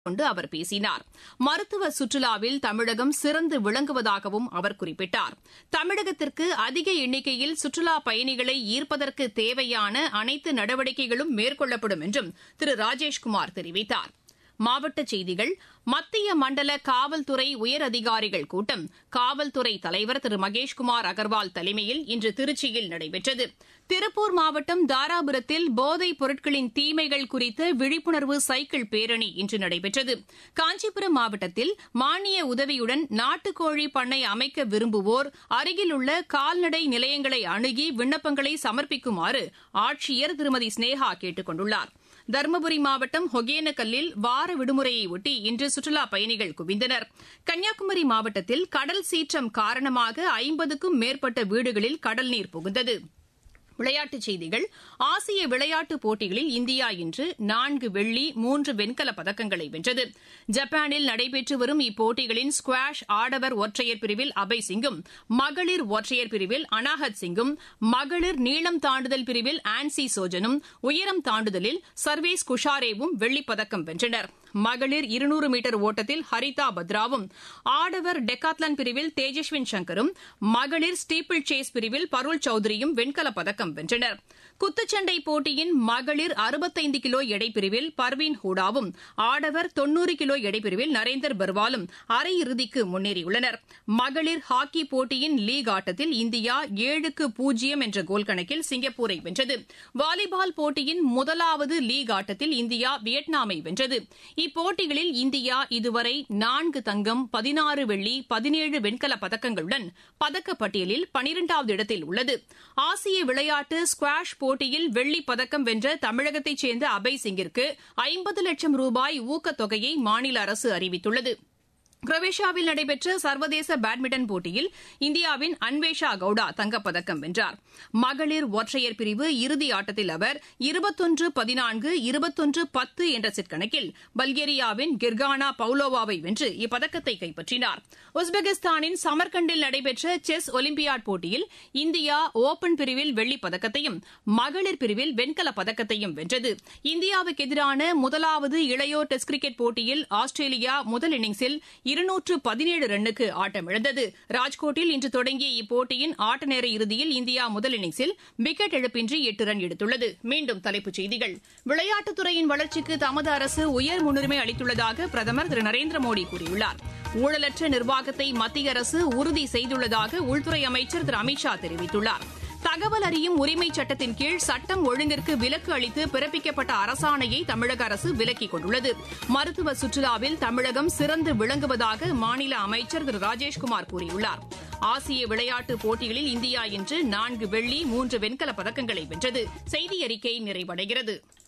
கொண்டு அவர் பேசினார் மருத்துவ சுற்றுலாவில் தமிழகம் சிறந்து விளங்குவதாகவும் அவர் குறிப்பிட்டார் தமிழகத்திற்கு அதிக எண்ணிக்கையில் சுற்றுலா பயணிகளை ஈர்ப்பதற்கு தேவையான அனைத்து நடவடிக்கைகளும் மேற்கொள்ளப்படும் என்றும் திரு ராஜேஷ்குமார் தெரிவித்தார் மாவட்டச் செய்திகள் மத்திய மண்டல காவல்துறை உயரதிகாரிகள் கூட்டம் காவல்துறை தலைவர் திரு மகேஷ்குமார் அகர்வால் தலைமையில் இன்று திருச்சியில் நடைபெற்றது திருப்பூர் மாவட்டம் தாராபுரத்தில் போதைப் பொருட்களின் தீமைகள் குறித்த விழிப்புணர்வு சைக்கிள் பேரணி இன்று நடைபெற்றது காஞ்சிபுரம் மாவட்டத்தில் மானிய உதவியுடன் நாட்டுக்கோழி பண்ணை அமைக்க விரும்புவோர் அருகிலுள்ள கால்நடை நிலையங்களை அணுகி விண்ணப்பங்களை சமர்ப்பிக்குமாறு ஆட்சியர் திருமதி ஸ்னேகா கேட்டுக் கொண்டுள்ளார் தருமபுரி மாவட்டம் ஒகேனக்கல்லில் வார விடுமுறையொட்டி இன்று சுற்றுலா பயணிகள் குவிந்தனர் கன்னியாகுமரி மாவட்டத்தில் கடல் சீற்றம் காரணமாக ஐம்பதுக்கும் மேற்பட்ட வீடுகளில் கடல் நீர் புகுந்தது விளையாட்டுச் செய்திகள் ஆசிய விளையாட்டுப் போட்டிகளில் இந்தியா இன்று நான்கு வெள்ளி மூன்று வெண்கலப் பதக்கங்களை வென்றது ஜப்பானில் நடைபெற்று வரும் இப்போட்டிகளின் ஸ்குவாஷ் ஆடவர் ஒற்றையர் பிரிவில் அபய் சிங்கும் மகளிர் ஒற்றையர் பிரிவில் அனாஹத் சிங்கும் மகளிர் நீளம் தாண்டுதல் பிரிவில் ஆன்சி சோஜனும் உயரம் தாண்டுதலில் சர்வேஸ் குஷாரேவும் வெள்ளிப் பதக்கம் வென்றனர் மகளிர் இருநூறு மீட்டர் ஓட்டத்தில் ஹரிதா பத்ராவும் ஆடவர் டெக்காத்லன் பிரிவில் தேஜஸ்வின் சங்கரும் மகளிர் ஸ்டீப்பிள் சேஸ் பிரிவில் பருள் சௌத்ரியும் வெண்கலப் பதக்கம் வென்றனர் குத்துச்சண்டை போட்டியின் மகளிர் அறுபத்தைந்து கிலோ எடைப்பிரிவில் பர்வீன் ஹூடாவும் ஆடவர் தொன்னூறு கிலோ எடைப்பிரிவில் நரேந்தர் பர்வாலும் அரையிறுதிக்கு முன்னேறியுள்ளனர் மகளிர் ஹாக்கி போட்டியின் லீக் ஆட்டத்தில் இந்தியா ஏழுக்கு பூஜ்ஜியம் என்ற கோல் கணக்கில் சிங்கப்பூரை வென்றது வாலிபால் போட்டியின் முதலாவது லீக் ஆட்டத்தில் இந்தியா வியட்நாமை வென்றது இப்போட்டிகளில் இந்தியா இதுவரை நான்கு தங்கம் பதினாறு வெள்ளி பதினேழு வெண்கலப் பதக்கங்களுடன் பதக்கப்பட்டியலில் பனிரெண்டாவது இடத்தில் உள்ளது ஆசிய விளையாட்டு ஸ்குவாஷ் போட்டியில் வெள்ளிப் பதக்கம் வென்ற தமிழகத்தைச் சேர்ந்த அபய் சிங்கிற்கு ஐம்பது லட்சம் ரூபாய் ஊக்கத்தொகையை மாநில அரசு அறிவித்துள்ளது குரோவேஷியாவில் நடைபெற்ற சர்வதேச பேட்மிண்டன் போட்டியில் இந்தியாவின் அன்வேஷா கவுடா தங்கப்பதக்கம் வென்றார் மகளிர் ஒற்றையர் பிரிவு இறுதி ஆட்டத்தில் அவர் இருபத்தொன்று பதினான்கு இருபத்தொன்று பத்து என்ற செட் கணக்கில் பல்கேரியாவின் கிர்கானா பவுலோவாவை வென்று இப்பதக்கத்தை கைப்பற்றினார் உஸ்பெகிஸ்தானின் சமர்கண்டில் நடைபெற்ற செஸ் ஒலிம்பியாட் போட்டியில் இந்தியா ஓபன் பிரிவில் வெள்ளிப் பதக்கத்தையும் மகளிர் பிரிவில் வெண்கலப் பதக்கத்தையும் வென்றது இந்தியாவுக்கு எதிரான முதலாவது இளையோர் டெஸ்ட் கிரிக்கெட் போட்டியில் ஆஸ்திரேலியா முதல் இன்னிங்ஸில் இருநூற்று பதினேழு ரன்னுக்கு ஆட்டமிழந்தது ராஜ்கோட்டில் இன்று தொடங்கிய இப்போட்டியின் ஆட்ட நேர இறுதியில் இந்தியா முதல் இன்னிங்ஸில் விக்கெட் இழப்பின்றி எட்டு ரன் எடுத்துள்ளது மீண்டும் தலைப்புச் செய்திகள் விளையாட்டுத்துறையின் வளர்ச்சிக்கு தமது அரசு உயர் முன்னுரிமை அளித்துள்ளதாக பிரதமர் திரு நரேந்திர மோடி கூறியுள்ளார் ஊழலற்ற நிர்வாகத்தை மத்திய அரசு உறுதி செய்துள்ளதாக உள்துறை அமைச்சர் திரு அமித்ஷா தெரிவித்துள்ளார் தகவல் அறியும் உரிமை சட்டத்தின் கீழ் சட்டம் ஒழுங்கிற்கு விலக்கு அளித்து பிறப்பிக்கப்பட்ட அரசாணையை தமிழக அரசு விலக்கிக் கொண்டுள்ளது மருத்துவ சுற்றுலாவில் தமிழகம் சிறந்து விளங்குவதாக மாநில அமைச்சர் திரு ராஜேஷ்குமார் கூறியுள்ளார் ஆசிய விளையாட்டுப் போட்டிகளில் இந்தியா இன்று நான்கு வெள்ளி மூன்று வெண்கலப் பதக்கங்களை வென்றது செய்தி அறிக்கை நிறைவடைகிறது